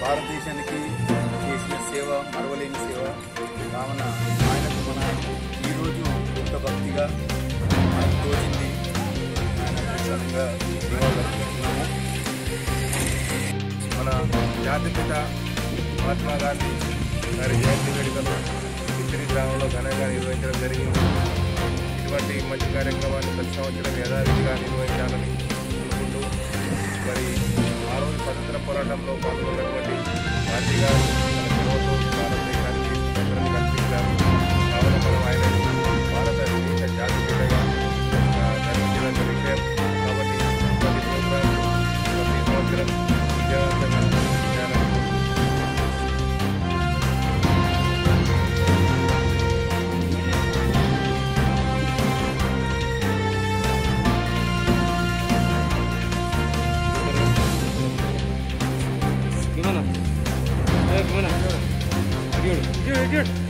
భారతదేశానికి చేసిన సేవ మరవలేని సేవ కావున ఆయనకు మన ఈరోజు ఎంత భక్తిగా మనకు తోచింది ఆయనకు ఘనంగా నివాళులర్పిస్తున్నాము మన జాతిపిత మహాత్మా గాంధీ గారి జయంతి వేడుకలు ఇద్దరి గ్రామంలో ఘనంగా నిర్వహించడం జరిగింది ఇటువంటి మంచి కార్యక్రమాన్ని ప్రతి సంవత్సరం యథావిధిగా నిర్వహించాలని అనుకుంటూ మరి ఆ రోజు స్వతంత్ర పోరాటంలో పాల్గొన్నటువంటి గాంధీ గారు మన గొడవతో భారతదేశానికి స్వతంత్రం కల్పించారు కావున మనం ఆయన భారతదేశ జాతిపితగా ఆ, ధరించిన విషయం కాబట్టి ప్రతి ప్రోగ్రాం ప్రతి సంవత్సరం విజయవంతంగా చేయాలని Gimana? Eh, gimana? Video, video, video.